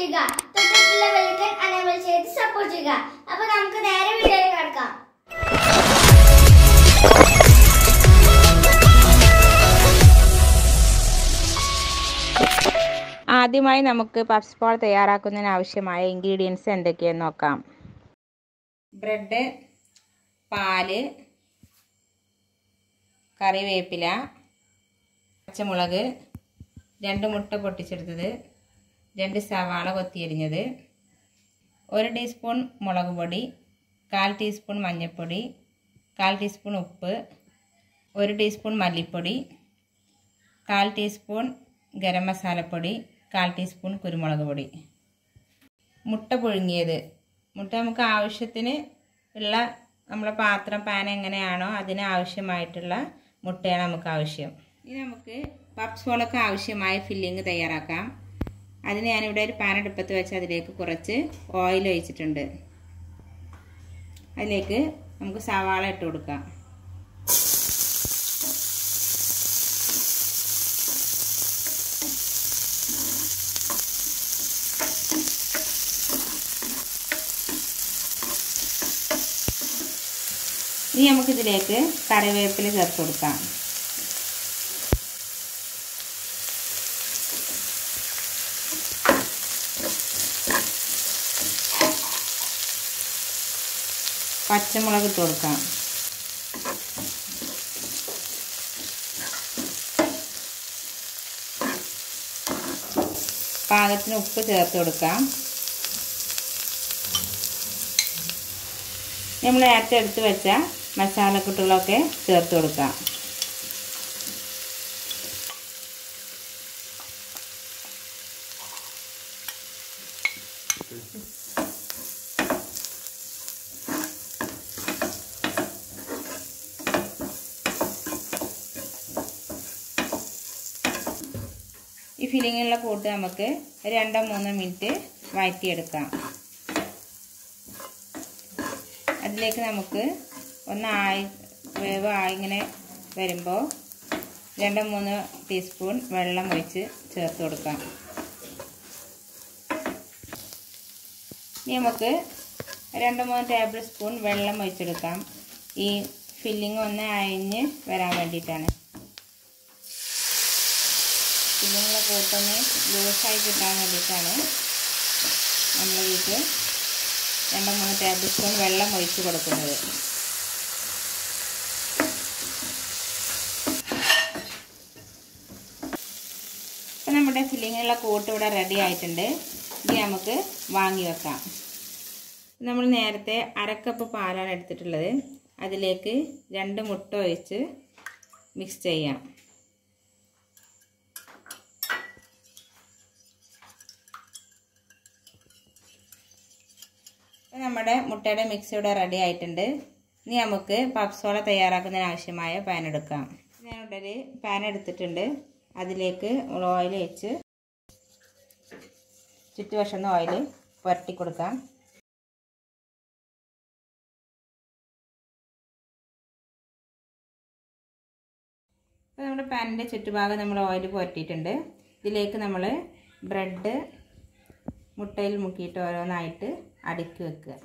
ചെയ്യുക തൊട്ടടുത്തുള്ള bell icon enable ചെയ്ത് സപ്പോർട്ട് ചെയ്യുക അപ്പൊ നമുക്ക് നേരെ വീഡിയോയിൽ കിടക്കാം ആദ്യമായി നമുക്ക് പപ്സ് ബോൾ തയ്യാറാക്കുന്നതിന് ആവശ്യമായ ഇൻഗ്രീഡിയൻസ് എന്തൊക്കെയെന്ന് നോക്കാം ബ്രെഡ് പാല് കറിവേപ്പില പച്ചമുളക് രണ്ട് മുട്ട പൊട്ടിച്ചെടുത്തത് രണ്ട് സവാള കൊത്തിയരിഞ്ഞത് ഒരു ടീസ്പൂൺ മുളക് പൊടി കാൽ ടീസ്പൂൺ മഞ്ഞൾപ്പൊടി കാൽ ടീസ്പൂൺ ഉപ്പ് ഒരു ടീസ്പൂൺ മല്ലിപ്പൊടി കാൽ ടീസ്പൂൺ ഗരം മസാലപ്പൊടി കാൽ ടീസ്പൂൺ കുരുമുളക് പൊടി മുട്ട പുഴുങ്ങിയത് മുട്ട നമുക്ക് ആവശ്യത്തിന് ഉള്ള നമ്മളെ പാത്രം പാൻ എങ്ങനെയാണോ അതിന് ആവശ്യമായിട്ടുള്ള മുട്ടയാണ് നമുക്ക് ആവശ്യം ഇനി നമുക്ക് പപ്സ് ബോളൊക്കെ ആവശ്യമായ ഫില്ലിങ് തയ്യാറാക്കാം അതിന് ഞാനിവിടെ ഒരു പാൻ അടുപ്പത്ത് വെച്ച് അതിലേക്ക് കുറച്ച് ഓയിൽ ഒഴിച്ചിട്ടുണ്ട് അതിലേക്ക് നമുക്ക് സവാള ഇട്ട് കൊടുക്കാം ഇനി നമുക്കിതിലേക്ക് കറിവേപ്പില ചേർത്ത് കൊടുക്കാം പച്ചമുളക് ഇട്ട് കൊടുക്കാം പാകത്തിന് ഉപ്പ് ചേർത്ത് കൊടുക്കാം നമ്മൾ നേരത്തെ എടുത്ത് വെച്ച മസാലക്കൂട്ടുകളൊക്കെ ചേർത്ത് കൊടുക്കാം ഈ ഫില്ലിങ്ങുള്ള കൂട്ട് നമുക്ക് രണ്ടോ മൂന്നോ മിനിറ്റ് വഴറ്റിയെടുക്കാം അതിലേക്ക് നമുക്ക് ഒന്ന് ആയി വേവ് ആയി ഇങ്ങനെ വരുമ്പോൾ രണ്ട് മൂന്ന് ടീസ്പൂൺ വെള്ളം ഒഴിച്ച് ചേർത്ത് കൊടുക്കാം ഇനി നമുക്ക് രണ്ട് മൂന്ന് ടേബിൾ സ്പൂൺ വെള്ളം ഒഴിച്ചെടുക്കാം ഈ ഫില്ലിങ് ഒന്ന് അയഞ്ഞ് വരാൻ വേണ്ടിയിട്ടാണ് ഫില്ലിങ്ങുള്ള കൂട്ടൊന്ന് ലൂസായി കിട്ടാൻ വേണ്ടിയിട്ടാണ് നമ്മൾ ഇതിലേക്ക് രണ്ട് മൂന്ന് ടേബിൾ സ്പൂൺ വെള്ളം ഒഴിച്ച് കൊടുക്കുന്നത് ഇപ്പം നമ്മുടെ ഫില്ലിങ്ങിനുള്ള കൂട്ട് ഇവിടെ റെഡി ആയിട്ടുണ്ട് ഇനി നമുക്ക് വാങ്ങി വെക്കാം നമ്മൾ നേരത്തെ അരക്കപ്പ് പാലാണ് എടുത്തിട്ടുള്ളത് അതിലേക്ക് രണ്ട് മുട്ട ഒഴിച്ച് മിക്സ് ചെയ്യാം അപ്പോൾ നമ്മുടെ മുട്ടയുടെ മിക്സ് ഇവിടെ റെഡി ആയിട്ടുണ്ട് ഇനി നമുക്ക് പപ്സോള തയ്യാറാക്കുന്നതിന് ആവശ്യമായ പാൻ എടുക്കാം ഞാനിവിടെ ഒരു പാൻ എടുത്തിട്ടുണ്ട് അതിലേക്ക് ഓയിൽ വെച്ച് ചുറ്റുവശം ഓയിൽ പുരട്ടി കൊടുക്കാം അപ്പോൾ നമ്മുടെ പാനിൻ്റെ ചുറ്റുഭാഗം നമ്മൾ ഓയിൽ പുരട്ടിയിട്ടുണ്ട് ഇതിലേക്ക് നമ്മൾ ബ്രെഡ് മുട്ടയിൽ മുക്കിയിട്ട് ഓരോന്നായിട്ട് അടുക്കി വെക്കുക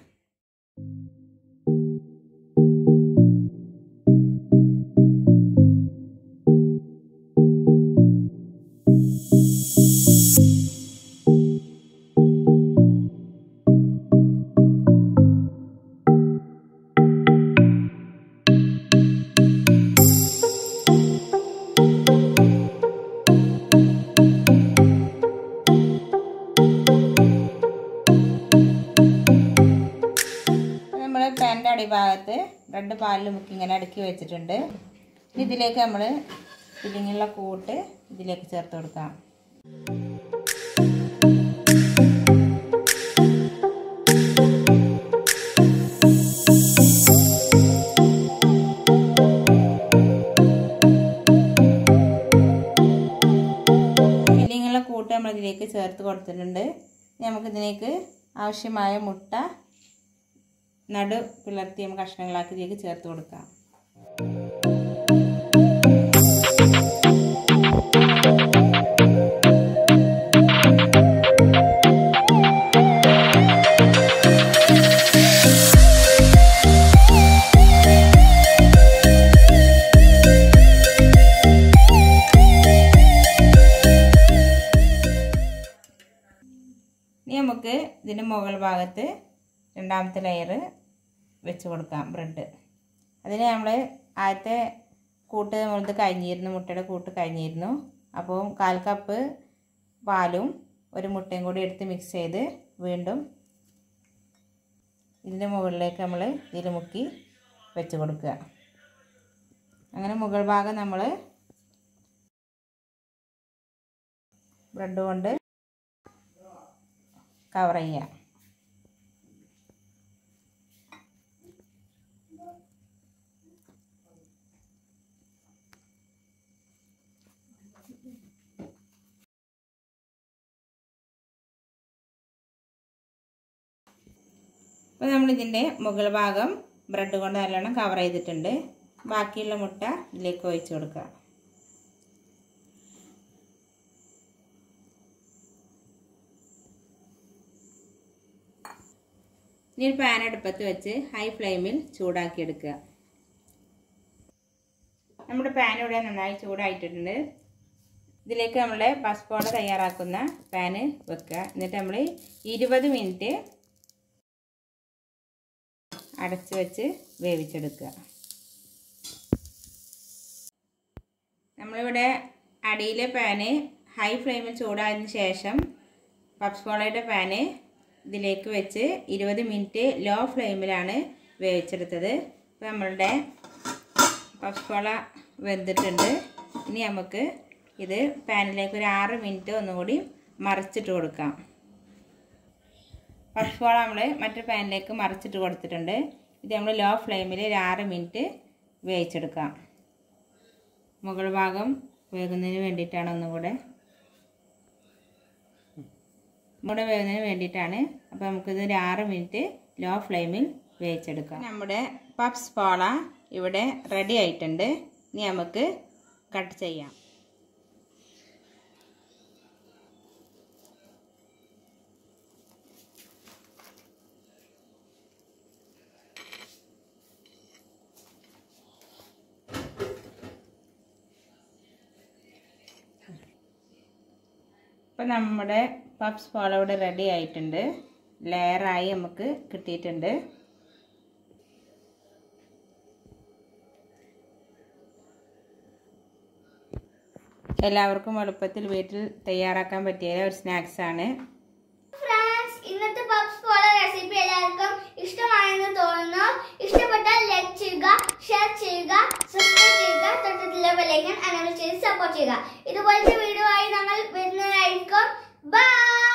നമ്മൾ പാൻ്റെ അടിഭാഗത്ത് ബ്രെഡ് പാലിൽ മുക്കി ഇങ്ങനെ അടുക്കി വെച്ചിട്ടുണ്ട് ഇതിലേക്ക് നമ്മൾ ഇതിനുള്ള കൂട്ട് ഇതിലേക്ക് ചേർത്ത് കൊടുക്കാം ഫില്ലിങ്ങുള്ള കൂട്ട് നമ്മൾ ഇതിലേക്ക് ചേർത്ത് കൊടുത്തിട്ടുണ്ട് നമുക്കിതിലേക്ക് ആവശ്യമായ മുട്ട നടു പിളർത്തി നമുക്ക് കഷ്ണങ്ങളാക്കി ഇതിലേക്ക് ചേർത്ത് കൊടുക്കാം ഇനി നമുക്ക് ഇതിൻ്റെ മുകൾ ഭാഗത്ത് രണ്ടാമത്തെ ലെയർ വെച്ച് കൊടുക്കാം ബ്രെഡ് അതിന് നമ്മൾ ആദ്യത്തെ കൂട്ട് നമ്മളത് കഴിഞ്ഞിരുന്നു മുട്ടയുടെ കൂട്ട് കഴിഞ്ഞിരുന്നു അപ്പോൾ കാൽ കപ്പ് പാലും ഒരു മുട്ടയും കൂടി എടുത്ത് മിക്സ് ചെയ്ത് വീണ്ടും ഇതിൻ്റെ മുകളിലേക്ക് നമ്മൾ ഇതിൽ മുക്കി വെച്ച് കൊടുക്കുക അങ്ങനെ മുകൾ ഭാഗം നമ്മൾ ബ്രെഡ് കൊണ്ട് കവർ ചെയ്യുക അപ്പോൾ നമ്മളിതിൻ്റെ മുകൾ ഭാഗം ബ്രെഡ് കൊണ്ട് നല്ലോണം കവർ ചെയ്തിട്ടുണ്ട് ബാക്കിയുള്ള മുട്ട ഇതിലേക്ക് ഒഴിച്ച് കൊടുക്കുക ഇനി ഒരു പാൻ അടുപ്പത്ത് വെച്ച് ഹൈ ഫ്ലെയിമിൽ ചൂടാക്കി എടുക്കുക നമ്മുടെ പാൻ ഇവിടെ നന്നായി ചൂടായിട്ടുണ്ട് ഇതിലേക്ക് നമ്മുടെ പസ്പോട തയ്യാറാക്കുന്ന പാന് വെക്കുക എന്നിട്ട് നമ്മൾ ഇരുപത് മിനിറ്റ് അടച്ച് വെച്ച് വേവിച്ചെടുക്കുക നമ്മളിവിടെ അടിയിലെ പാന് ഹൈ ഫ്ലെയിമിൽ ചൂടായതിനു ശേഷം പപ്സ് പോളയുടെ പാന് ഇതിലേക്ക് വെച്ച് ഇരുപത് മിനിറ്റ് ലോ ഫ്ലെയിമിലാണ് വേവിച്ചെടുത്തത് അപ്പോൾ നമ്മളുടെ പപ്സ് പോള വെന്തിട്ടുണ്ട് ഇനി നമുക്ക് ഇത് പാനിലേക്ക് ഒരു ആറ് മിനിറ്റ് ഒന്നുകൂടി മറിച്ചിട്ട് കൊടുക്കാം പപ്സ് പോള നമ്മൾ മറ്റൊരു പാനിലേക്ക് മറിച്ചിട്ട് കൊടുത്തിട്ടുണ്ട് ഇത് നമ്മൾ ലോ ഫ്ലെയിമിൽ ഒരു ആറ് മിനിറ്റ് വേവിച്ചെടുക്കാം മുകൾ ഭാഗം വേകുന്നതിന് വേണ്ടിയിട്ടാണ് ഒന്നുകൂടെ കൂടെ വേകുന്നതിന് വേണ്ടിയിട്ടാണ് അപ്പോൾ നമുക്കിത് ഒരു ആറ് മിനിറ്റ് ലോ ഫ്ലെയിമിൽ വേവിച്ചെടുക്കാം നമ്മുടെ പപ്സ് പോള ഇവിടെ റെഡി ആയിട്ടുണ്ട് ഇനി നമുക്ക് കട്ട് ചെയ്യാം ഇപ്പം നമ്മുടെ പപ്സ് പോള ഇവിടെ റെഡി ആയിട്ടുണ്ട് ലെയറായി നമുക്ക് കിട്ടിയിട്ടുണ്ട് എല്ലാവർക്കും എളുപ്പത്തിൽ വീട്ടിൽ തയ്യാറാക്കാൻ പറ്റിയ ഒരു സ്നാക്സ് ആണ് ഫ്രണ്ട്സ് ഇന്നത്തെ പപ്സ് പോലെ റെസിപ്പി എല്ലാവർക്കും ഇഷ്ടമായെന്ന് തോന്നുന്നു ഇഷ്ടപ്പെട്ടാൽ ലൈക്ക് ചെയ്യുക ഷെയർ ചെയ്യുക സബ്സ്ക്രൈബ് ചെയ്യുക തൊട്ടത്തിലുള്ള ബെലൈക്കൻ അനൗൺസ് ചെയ്ത് സപ്പോർട്ട് ചെയ്യുക ഇതുപോലത്തെ വീഡിയോ ആയി ഞങ്ങൾ വരുന്നതായിരിക്കും ബൈ